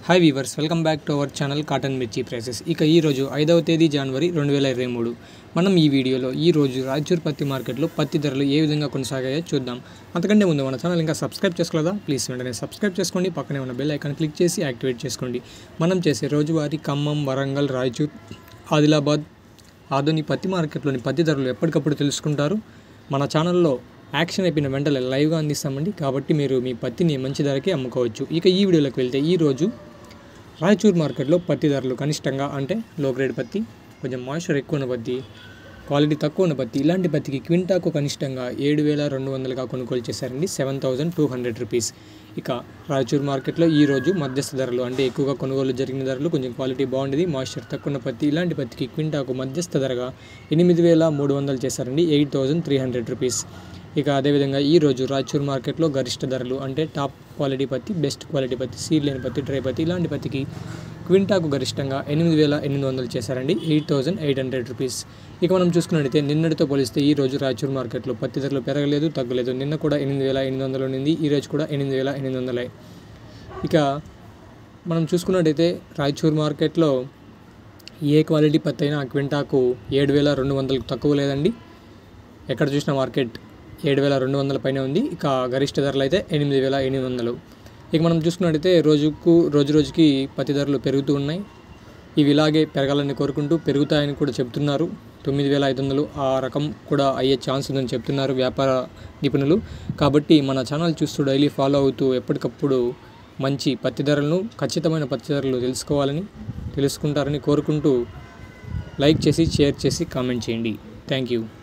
hi viewers welcome back to our channel cotton మిర్చి prices ఇక ఈరోజు ఐదవ తేదీ జనవరి రెండు వేల ఇరవై మూడు మనం ఈ వీడియోలో ఈ రోజు రాయచూర్ పత్తి మార్కెట్లో పత్తి ధరలు ఏ విధంగా కొనసాగాయో చూద్దాం అంతకంటే ముందు మన ఛానల్ ఇంకా సబ్స్క్రైబ్ చేసుకోలేదా ప్లీజ్ వెంటనే సబ్స్క్రైబ్ చేసుకోండి పక్కనే ఉన్న బెల్ ఐకాన్ క్లిక్ చేసి యాక్టివేట్ చేసుకోండి మనం చేసే రోజువారీ ఖమ్మం వరంగల్ రాయచూర్ ఆదిలాబాద్ ఆధుని పత్తి మార్కెట్లోని పత్తి ధరలు ఎప్పటికప్పుడు తెలుసుకుంటారు మన ఛానల్లో యాక్షన్ అయిపోయిన వెంటనే లైవ్గా అందిస్తామండి కాబట్టి మీరు మీ పత్తిని మంచి ధరకే అమ్ముకోవచ్చు ఇక ఈ వీడియోలోకి వెళ్తే ఈరోజు రాయచూర్ మార్కెట్లో పత్తి ధరలు కనిష్టంగా అంటే లో గ్రేడ్ పత్తి కొంచెం మాయిశ్చర్ ఎక్కువ ఉన్న పత్తి క్వాలిటీ తక్కువ ఉన్న పత్తి ఇలాంటి పత్తికి క్వింటాకు కనిష్టంగా ఏడు వేల రెండు వందలుగా కొనుగోలు చేశారండి seven thousand two hundred rupees ఇక రాయచూర్ మార్కెట్లో ఈ రోజు మధ్యస్థ ధరలు అంటే ఎక్కువగా కొనుగోలు జరిగిన ధరలు కొంచెం క్వాలిటీ బాగుండేది మాయిశ్చర్ తక్కువ ఉన్న పత్తి ఇలాంటి పత్తికి క్వింటాకు మధ్యస్థ ధరగా ఎనిమిది వేల మూడు వందలు చేశారండి eight thousand three hundred rupees ఇక అదేవిధంగా ఈ రోజు రాయచూర్ మార్కెట్లో గరిష్ట ధరలు అంటే టాప్ క్వాలిటీ పత్తి బెస్ట్ క్వాలిటీ పత్తి సీడ్ లేని పత్తి డ్రై పత్తి ఇలాంటి పత్తికి క్వింటాకు గరిష్టంగా ఎనిమిది వేల ఎనిమిది వందలు చేశారండి eight thousand eight hundred rupees ఇక మనం చూసుకున్నట్టయితే నిన్నటితో పోలిస్తే ఈ రోజు రాయచూర్ మార్కెట్లో పత్తి ధరలు పెరగలేదు తగ్గలేదు నిన్న కూడా ఎనిమిది వేల ఎనిమిది వందలు ఉండింది ఈ రోజు కూడా ఎనిమిది వేల ఎనిమిది వందలే ఇక మనం చూసుకున్నట్టయితే రాయచూర్ మార్కెట్లో ఏ క్వాలిటీ పత్తి అయినా క్వింటాకు ఏడు వేల రెండు వందలకు తక్కువ లేదండి ఎక్కడ చూసిన మార్కెట్ ఏడు వేల రెండు వందల పైన ఉంది ఇక గరిష్ట ధరలు అయితే ఎనిమిది వేల ఎనిమిది వందలు ఇక మనం చూసుకున్నట్టయితే రోజుకు రోజు రోజుకి పత్తి ధరలు పెరుగుతూ ఉన్నాయి ఇవి ఇలాగే పెరగాలని కోరుకుంటూ పెరుగుతాయని కూడా చెప్తున్నారు తొమ్మిది వేల ఐదు వందలు ఆ రకం కూడా అయ్యే ఛాన్స్ ఉందని చెప్తున్నారు వ్యాపార నిపుణులు కాబట్టి మన ఛానల్ చూస్తూ డైలీ ఫాలో అవుతూ ఎప్పటికప్పుడు మంచి పత్తి ధరలను ఖచ్చితమైన పత్తి ధరలు తెలుసుకోవాలని తెలుసుకుంటారని కోరుకుంటూ లైక్ చేసి షేర్ చేసి కామెంట్ చేయండి థ్యాంక్ యూ